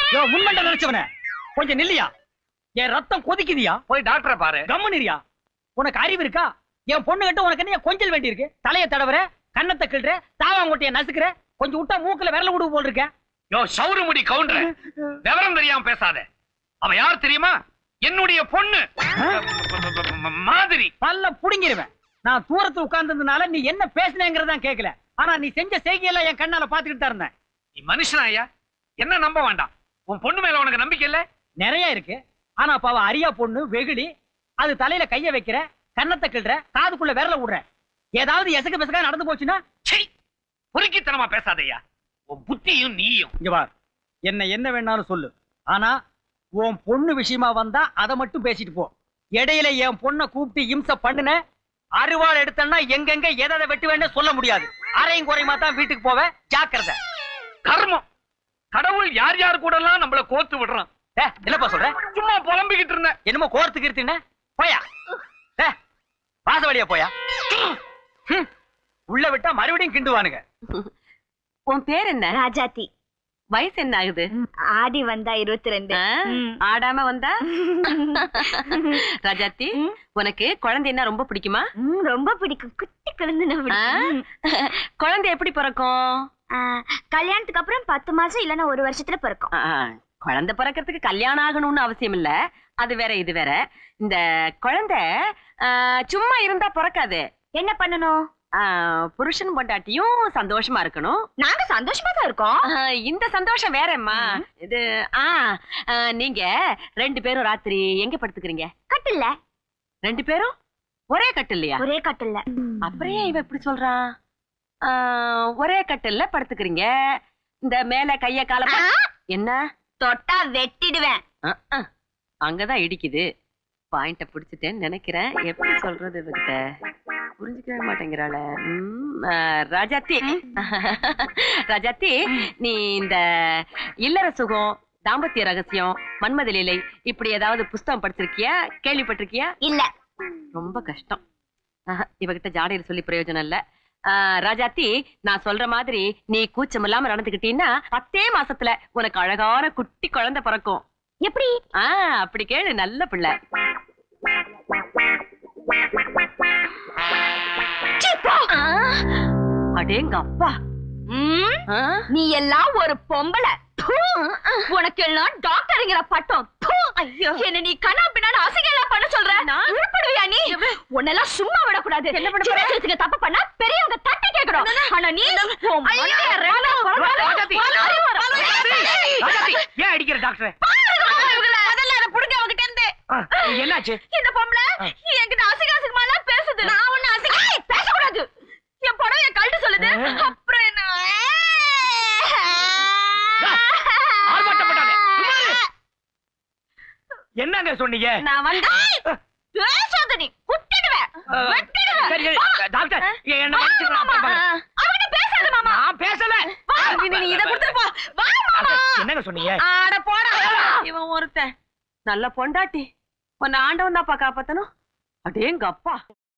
யோ முன்மண்ட நினைச்சவன கொஞ்சம் நில்லியா என் ரத்தம் கொதிக்குதியா போய் டாக்டரை பாரு கம்முனிரியா உனக்கு அறிவு இருக்கா என் பொண்ணு கிட்ட உனக்கு என்ன கொஞ்சல் வேண்டி இருக்கு தலைய தடவுற கண்ணத்தை கிள்ற தாவாங்கொட்டைய நசுக்குற கொஞ்சம் விட்டா மூக்குல விரல விடுவு போல் இருக்க யோ சவுறு முடி கவுண்டர் விவரம் தெரியாம பேசாத அவ யார் தெரியுமா என்னுடைய பொண்ணு மாதிரி பல்ல புடுங்கிருவேன் நான் தூரத்துல உட்கார்ந்ததுனால நீ என்ன பேசுனேங்கிறதான் கேட்கல ஆனா நீ செஞ்ச செய்கையெல்லாம் என் கண்ணால பாத்துக்கிட்டு தான் இருந்தேன் நீ மனுஷனா ஐயா என்ன நம்ப வேண்டாம் உன் பொண்ணு மேல உனக்கு நம்பிக்கை இல்ல நிறைய இருக்கு ஆனா பாவ அரியா பொண்ணு வெகுளி அது தலையில கைய வைக்கிற கண்ணத்தை கிள்ற காதுக்குள்ள விரல விடுற ஏதாவது எசக்கு பெசக்கா நடந்து போச்சுன்னா சை பொறுக்கித்தனமா பேசாதய்யா உன் புத்தியும் நீயும் இங்க பார் என்ன என்ன வேணாலும் சொல்லு ஆனா உன் பொண்ணு விஷயமா வந்தா அதை மட்டும் பேசிட்டு போ இடையில என் பொண்ணை கூப்பிட்டு இம்சை பண்ணுன அருவாள் எடுத்தேன்னா எங்கெங்க எதை எதை வெட்டுவேன்னு சொல்ல முடியாது அரையும் குறையுமா தான் வீட்டுக்கு போவேன் ஜாக்கிரதை கர்மம் கடவுள் யார் யார் கூட எல்லாம் நம்மள கோத்து விடுறான் ஏ, என்னப்பா சொல்ற சும்மா புலம்பிக்கிட்டு இருந்தேன் என்னமோ கோர்த்துக்கு இருத்தின போயா ஏ, வாச வழியா போயா ஹம், உள்ள விட்டா மறுபடியும் கிண்டுவானுங்க உன் பேர் என்ன ராஜாத்தி வயசு என்ன ஆகுது ஆடி வந்தா இருபத்தி ரெண்டு ஆ? ஆடாம வந்தா ராஜாத்தி ம். உனக்கு குழந்தைன்னா ரொம்ப பிடிக்குமா ம், ரொம்ப பிடிக்கும் குட்டி குழந்தை ஆ? குழந்தை எப்படி பிறக்கும் கல்யாணத்துக்கு அப்புறம் பத்து மாசம் இல்லன்னா ஒரு வருஷத்துல பிறக்கும் ஆ, குழந்தை பிறக்கிறதுக்கு கல்யாணம் ஆகணும்னு அவசியம் இல்ல அது வேற இது வேற இந்த குழந்தை ஆ, சும்மா இருந்தா பிறக்காது என்ன பண்ணணும் ஆ, புருஷன் பொண்டாட்டியும் சந்தோஷமா இருக்கணும் நாங்க சந்தோஷமா தான் இருக்கோம் ஆ, இந்த சந்தோஷம் வேறம்மா இது ஆ ஆ, நீங்க ரெண்டு பேரும் ராத்திரி எங்க படுத்துக்கிறீங்க கட்டில்ல ரெண்டு பேரும் ஒரே கட்டில்லையா ஒரே கட்டில்ல அப்புறம் ஏன் இவ இப்படி சொல்றான் ஆ, ஒரே கட்டில்ல படுத்துக்கிறீங்க இந்த மேல கைய கால ப- என்ன தொட்டா வெட்டிடுவேன் அ, அ, அங்கதான் இடிக்குது பாயிண்ட பிடிச்சிட்டேன்னு நினைக்கிறேன் எப்படி சொல்றது இவகிட்ட புரிஞ்சுக்கவே மாட்டேங்கிறாள ம், ஆ, ராஜாத்தி ராஜாத்தி நீ இந்த இல்லற சுகம் தாம்பத்திய ரகசியம் மன்மத லீலை இப்படி ஏதாவது புஸ்தகம் படிச்சிருக்கியா கேள்விப்பட்டிருக்கியா இல்ல ரொம்ப கஷ்டம் ஆஹா, இவகிட்ட ஜாடையில் சொல்லி பிரயோஜனம் இல்ல ஆ, ராஜாத்தி நான் சொல்ற மாதிரி நீ கூச்சம் இல்லாம நடந்துக்கிட்டீன்னா பத்தே மாசத்துல உனக்கு அழகான குட்டி குழந்தை பிறக்கும் எப்படி ஆ அப்படி கேளு நல்ல பிள்ளை அடேங்க அப்பா ம், ஆ? நீ எல்லாம் ஒரு பொம்பளை தூ. உனக்கு எல்லாம் டாக்டருங்கிற பட்டம் தூ. என்ன நீ கண்ணா பின்னாடி அசிங்கெல்லாம் பண்ண சொல்ற உருப்படுவியா நீ உன்னெல்லாம் சும்மா விடக்கூடாது என்ன பண்ண சின்ன வயசுக்கு தப்பு பண்ணா பெரியவங்க தட்டி கேட்கணும் ஆனா நீ உன் மண்டைய ரெண்டா குழந்தாலும் ராஜாத்தி. வலு, வலு, வலு. ராஜாத்தி, ஏன் அடிக்கிற டாக்டர் முதல்ல அதை புடுங்க அவகிட்ட இருந்து என்னாச்சு இந்த பொம்பளை என்கிட்ட அசிங்க அசிங்கமா எல்லாம் பேசுது நான் ஒண்ணு அசிங்க ஏய், பேசக்கூடாது என் படம் என் கழட்டு சொல்லுது அப்புறம் என்ன ஆர்ப்பாட்டப்படாத. சும்மா இரு. என்னங்க சொன்னீங்க நான் வந்து பேசாத நீ குட்டிடுவேன் வெட்டிடுவேன் சரி சரி டாக்டர் என்ன மன்னிச்சுக்கணும், அப்புறம் பாருங்க. அவகிட்ட பேசாத மாமா நான் பேசல நீ நீ இத கொடுத்துட்டு போ வா மாமா என்னங்க சொன்னீங்க ஆட போடா இவன் ஒருத்தன் நல்ல பொண்டாட்டி உன்னை ஆண்டவன் தான்ப்பா காப்பாத்தணும் அடேங்க அப்பா